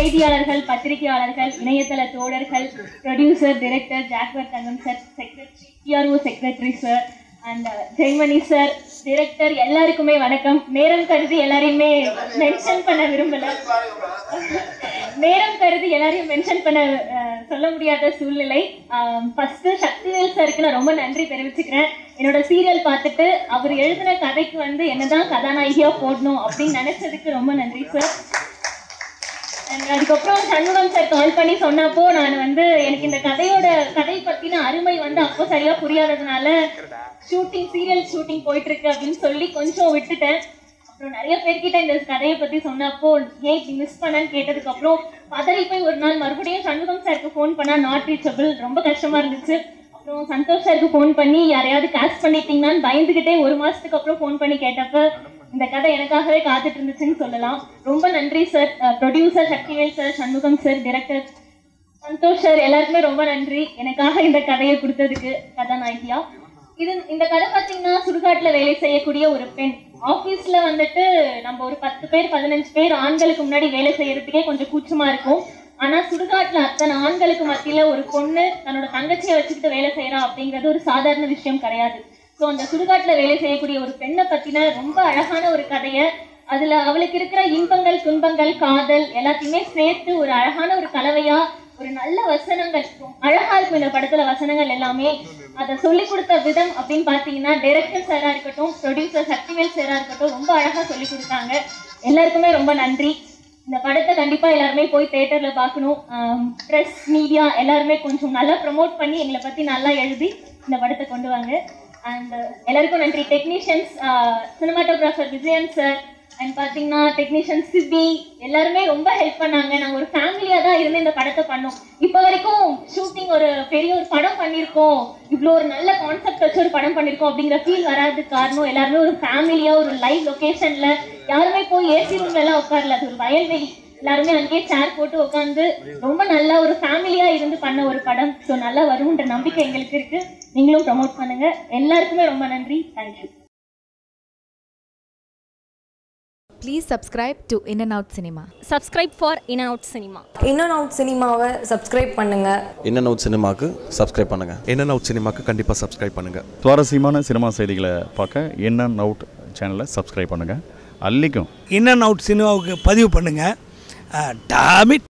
செய்தியாளர்கள் பத்திரிகையாளர்கள் இணையதள தோழர்கள் producer director Jaguar Thangam sir secretary PRO secretary sir and Jaimani sir director எல்லாருக்குமே வணக்கம் நேரம் கருதி எல்லாரையுமே மென்ஷன் பண்ண விரும்பல நேரம் கருதி எல்லாரையும் மென்ஷன் பண்ண அஹ், சொல்ல முடியாத சூழ்நிலை ஃபர்ஸ்ட் சக்திவேல் சாருக்கு நான் ரொம்ப நன்றி தெரிவிச்சுக்கிறேன் என்னோட சீரியல் பார்த்துட்டு அவர் எழுதின கதைக்கு வந்து என்னதான் கதாநாயகியா போடணும் அப்படின்னு நினைச்சதுக்கு ரொம்ப நன்றி சார் And அதுக்கப்புறம் சண்முகம் சார் கால் பண்ணி சொன்னப்போ நான் வந்து எனக்கு இந்த கதையோட கதை பத்தின அருமை வந்து அப்போ சரியா புரியாததுனால ஷூட்டிங் சீரியல் ஷூட்டிங் போயிட்டு இருக்கு அப்படின்னு சொல்லி கொஞ்சம் விட்டுட்டேன் அப்புறம் நிறைய பேர்கிட்ட இந்த கதையை பத்தி சொன்னப்போ ஏன் இப்படி மிஸ் பண்ணேன்னு கேட்டதுக்கு அப்புறம் பதறி போய் ஒரு நாள் மறுபடியும் சண்முகம் சாருக்கு ஃபோன் பண்ணா நாட் ரீச்சபிள் ரொம்ப கஷ்டமா இருந்துச்சு அப்புறம் சந்தோஷ் சாருக்கு ஃபோன் பண்ணி யாரையாவது காஸ்ட் பண்ணிட்டீங்கன்னான்னு பயந்துகிட்டே ஒரு மாசத்துக்கு அப்புறம் ஃபோன் பண்ணி கேட்டப்ப இந்த கதை எனக்காகவே காத்துட்டு இருந்துச்சுன்னு சொல்லலாம் ரொம்ப நன்றி sir producer Sakthivel sir Shanmugam sir director Santhosh sir எல்லாருக்குமே ரொம்ப நன்றி எனக்காக இந்த கதையை கொடுத்ததுக்கு கதாநாயகியா இது இந்த கதை பார்த்தீங்கன்னா சுடுகாட்டுல வேலை செய்யக்கூடிய ஒரு பெண் ஆபீஸ்ல வந்துட்டு நம்ம ஒரு பத்து பேர் பதினஞ்சு பேர் ஆண்களுக்கு முன்னாடி வேலை செய்யறதுக்கே கொஞ்சம் கூச்சமா இருக்கும் ஆனா சுடுகாட்டுல அத்தனை ஆண்களுக்கு மத்தியில ஒரு பொண்ணு தன்னோட தங்கச்சியை வச்சுக்கிட்டு வேலை செய்யறா அப்படிங்கிறது ஒரு சாதாரண விஷயம் கிடையாது ஸோ அந்த சுடுகாட்டுல வேலை செய்யக்கூடிய ஒரு பெண்ணை பத்தின ரொம்ப அழகான ஒரு கதையை அதுல அவளுக்கு இருக்கிற இன்பங்கள் துன்பங்கள் காதல் எல்லாத்தையுமே சேர்த்து ஒரு அழகான ஒரு கலவையா ஒரு நல்ல வசனங்கள் அழகா இருக்கும் இந்த படத்துல வசனங்கள் எல்லாமே அதை சொல்லி கொடுத்த விதம் அப்படின்னு பாத்தீங்கன்னா டைரக்டர் சாரா இருக்கட்டும் ப்ரொடியூசர் சக்திவேல் சாரா இருக்கட்டும் ரொம்ப அழகா சொல்லி கொடுத்தாங்க எல்லாருக்குமே ரொம்ப நன்றி இந்த படத்தை கண்டிப்பா எல்லாருமே போய் தேட்டர்ல பார்க்கணும் ப்ரெஸ் மீடியா எல்லாருமே கொஞ்சம் நல்லா ப்ரமோட் பண்ணி எங்களை பத்தி நல்லா எழுதி இந்த படத்தை கொண்டு வாங்க அண்ட் எல்லாருக்கும் நன்றி technicians cinematographer Vijayan sir and பார்த்தீங்கன்னா டெக்னீஷியன் சிபி எல்லாருமே ரொம்ப ஹெல்ப் பண்ணாங்க நாங்கள் ஒரு ஃபேமிலியாக தான் இருந்து இந்த படத்தை பண்ணோம் இப்போ வரைக்கும் ஷூட்டிங் ஒரு பெரிய ஒரு படம் பண்ணியிருக்கோம் இவ்வளோ ஒரு நல்ல கான்செப்ட் வச்சு ஒரு படம் பண்ணியிருக்கோம் அப்படிங்கிற ஃபீல் வராதுக்கு காரணம் எல்லாருமே ஒரு ஃபேமிலியாக ஒரு லைவ் லொக்கேஷனில் யாருமே போய் ஏசி ரூம்ல எல்லாம் உட்காரல அது ஒரு வயல்வெளி எல்லாருமே அங்கேயே சேர் போட்டு உட்காந்து ரொம்ப நல்லா ஒரு ஃபேமிலியா இருந்து பண்ண ஒரு படம் ஸோ நல்லா வரும்ன்ற நம்பிக்கை எங்களுக்கு இருக்கு நீங்களும் ப்ரமோட் பண்ணுங்க எல்லாருக்குமே ரொம்ப நன்றி thank you Please subscribe to In and Out Cinema. subscribe for In and Out Cinema. In and out சினிமாவை சப்ஸ்கிரைப் பண்ணுங்கள் இன் அண்ட் அவுட் சினிமாவுக்கு சப்ஸ்கிரைப் பண்ணுங்கள் இன் அண்ட் அவுட் சினிமாக்கு கண்டிப்பாக சப்ஸ்கிரைப் பண்ணுங்கள் சுவாரஸ்யமான சினிமா செய்திகளை பார்க்க இன் அண்ட் அவுட் சேனலை சப்ஸ்கிரைப் பண்ணுங்கள் அல்லிக்கும் இன் அண்ட் அவுட் சினிமாவுக்கு பதிவு பண்ணுங்கள் டாமிட்